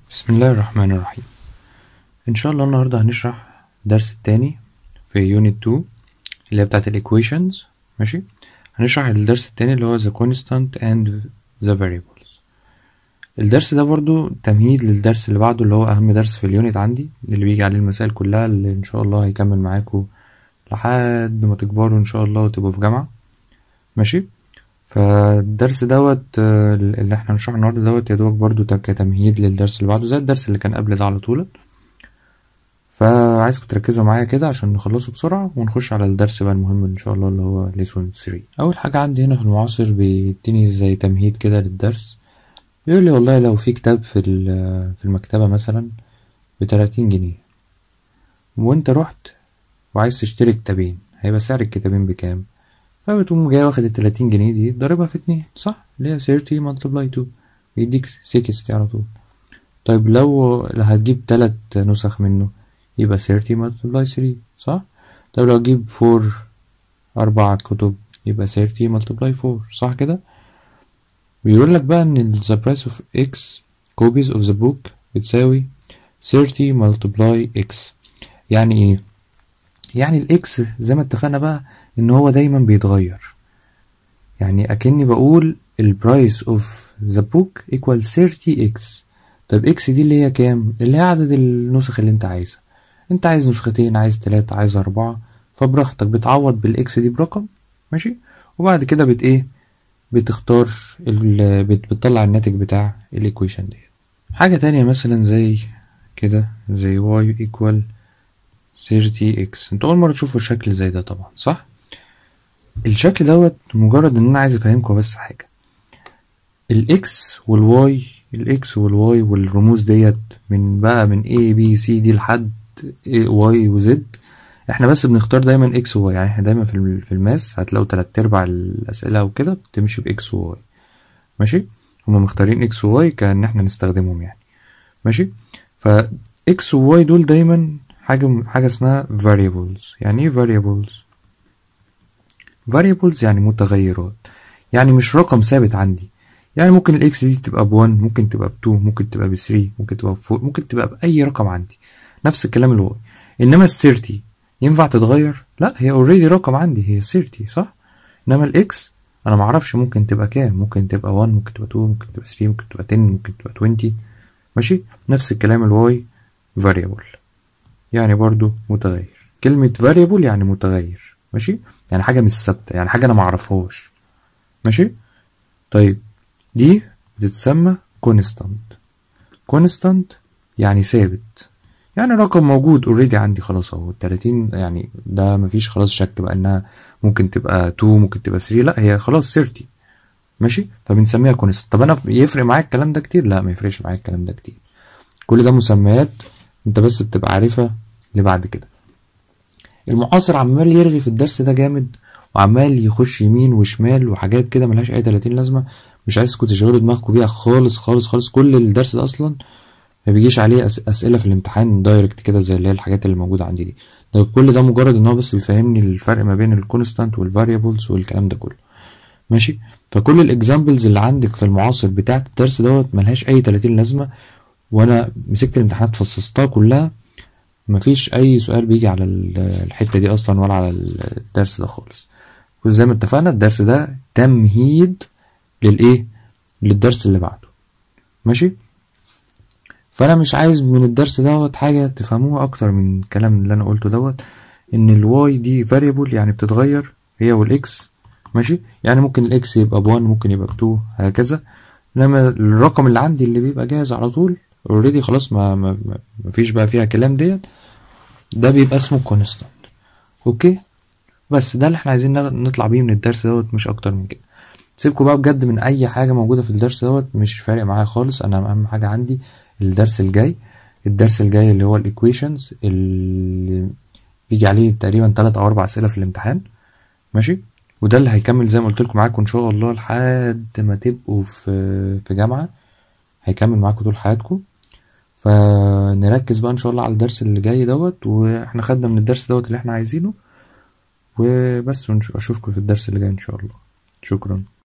بسم الله الرحمن الرحيم ان شاء الله النهارده هنشرح الدرس التاني في يونت 2 اللي هي بتاعت الايكويشنز ماشي هنشرح الدرس التاني اللي هو the constant and the variables الدرس ده برضو تمهيد للدرس اللي بعده اللي هو اهم درس في اليونت عندي اللي بيجي عليه المسائل كلها اللي ان شاء الله هيكمل معاكم لحد ما تكبروا ان شاء الله وتبقوا في جامعة ماشي فالدرس دوت آه، اللي احنا هنشرحه النهارده دوت يا دوبك برضو ت- كتمهيد للدرس اللي بعده زي الدرس اللي كان قبل ده على طول فعايزكم تركزوا معايا كده عشان نخلصه بسرعة ونخش على الدرس بقى المهم ان شاء الله اللي هو ليسون 3 اول حاجة عندي هنا في المعاصر بيديني زي تمهيد كده للدرس بيقول لي والله لو في كتاب في ال- في المكتبة مثلا بتلاتين جنيه وانت رحت وعايز تشتري كتابين هيبقى سعر الكتابين بكام فبتقوم جاي واخد التلاتين جنيه دي ضاربها في اتنين صح اللي هي 30 ملتبلاي 2 بيديك 60 على طول طيب لو هتجيب تلات نسخ منه يبقى 30 ملتبلاي 3 صح طيب لو هتجيب فور أربع كتب يبقى 30 ملتبلاي 4 صح كده بيقول لك بقى ان ال the price of x copies of the book بتساوي 30 ملتبلاي x يعني ايه يعني الاكس زي ما اتفقنا بقى ان هو دايما بيتغير يعني اكني بقول البرايس اوف ذا بوك equal 30x طيب اكس دي اللي هي كام اللي هي عدد النسخ اللي انت عايزها انت عايز نسختين عايز تلاتة عايز اربعة فبراحتك بتعوض بالاكس دي برقم ماشي وبعد كده بت ايه بتختار ال- بت- بتطلع الناتج بتاع الايكويشن دي حاجة تانية مثلا زي كده زي y equal 30x انتوا اول مرة تشوفوا الشكل زي ده طبعا صح الشكل دوت مجرد ان انا عايز افهمكم بس حاجة الاكس والواي الاكس والواي والرموز ديت من بقى من A B C دي لحد واي وزد احنا بس بنختار دايما اكس وواي يعني احنا دايما في الم- في الماس هتلاقوا تلات ارباع الاسئلة وكده بتمشي باكس وواي ماشي هما مختارين اكس وواي كان احنا نستخدمهم يعني ماشي ف اكس وواي دول دايما حاجة حاجة اسمها variables يعني ايه variables variables يعني متغيرات يعني مش رقم ثابت عندي يعني ممكن الاكس دي تبقى ب 1 ممكن تبقى ب 2 ممكن تبقى ب 3 ممكن تبقى ب 4 ممكن تبقى بأي رقم عندي نفس الكلام الواي انما ال 30 ينفع تتغير لا هي اوريدي رقم عندي هي 30 صح انما الاكس انا معرفش ممكن تبقى كام ممكن تبقى 1 ممكن تبقى 2 ممكن تبقى 3 ممكن تبقى 10 ممكن تبقى 20 ماشي نفس الكلام الواي variable يعني برضو متغير كلمة variable يعني متغير ماشي يعني حاجة مش ثابتة يعني حاجة أنا معرفهاش ماشي طيب دي بتتسمى constant constant يعني ثابت يعني رقم موجود اوريدي عندي خلاص اهو 30 يعني ده مفيش خلاص شك بقى انها ممكن تبقى 2 ممكن تبقى 3 لا هي خلاص 30 ماشي فبنسميها constant طب انا يفرق معايا الكلام ده كتير لا ما يفرقش معايا الكلام ده كتير كل ده مسميات انت بس بتبقى عارفها لبعد كده المعاصر عمال يرغي في الدرس ده جامد وعمال يخش يمين وشمال وحاجات كده ملهاش اي 30 لازمه مش عايزكم تشغلوا دماغكم بيها خالص خالص خالص كل الدرس ده اصلا ما بيجيش عليه أس اسئله في الامتحان دايركت كده زي اللي هي الحاجات اللي موجوده عندي دي ده كل ده مجرد ان هو بس بيفهمني الفرق ما بين الكونستانت والفاريبلز والكلام ده كله ماشي فكل الاكزامبلز اللي عندك في المعاصر بتاعه الدرس دوت ملهاش اي 30 لازمه وانا مسكت الامتحانات فصصتها كلها مفيش اي سؤال بيجي على ال- الحته دي اصلا ولا على الدرس ده خالص وزي ما اتفقنا الدرس ده تمهيد للايه للدرس اللي بعده ماشي فانا مش عايز من الدرس دوت حاجه تفهموها اكتر من الكلام اللي انا قلته دوت ان الواي دي variable يعني بتتغير هي والاكس ماشي يعني ممكن الاكس يبقى ب1 ممكن يبقى ب2 هكذا انما الرقم اللي عندي اللي بيبقى جاهز على طول اوريدي خلاص ما, ما, ما ما فيش بقى فيها كلام ديت ده بيبقى اسمه كونستانت اوكي بس ده اللي احنا عايزين نغ- نطلع بيه من الدرس دوت مش اكتر من كده سيبكوا بقى بجد من اي حاجه موجوده في الدرس دوت مش فارق معايا خالص انا اهم حاجه عندي الدرس الجاي الدرس الجاي اللي هو الايكويشنز اللي بيجي عليه تقريبا تلات او اربع اسئله في الامتحان ماشي وده اللي هيكمل زي ما قلت لكم معاكم ان شاء الله لحد ما تبقوا في في جامعه هيكمل معاكم طول حياتكم فنركز بقى ان شاء الله على الدرس اللي جاي دوت واحنا خدنا من الدرس دوت اللي احنا عايزينه وبس ونش- اشوفكم في الدرس اللي جاي ان شاء الله شكرا